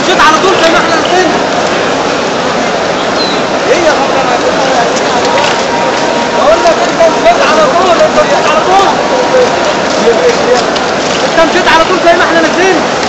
مشيت على طول زي ما احنا نزلنا هي خبرة بقول لك انت مشيت على طول انت مشيت على طول انت مشيت على طول زي ما احنا نازلين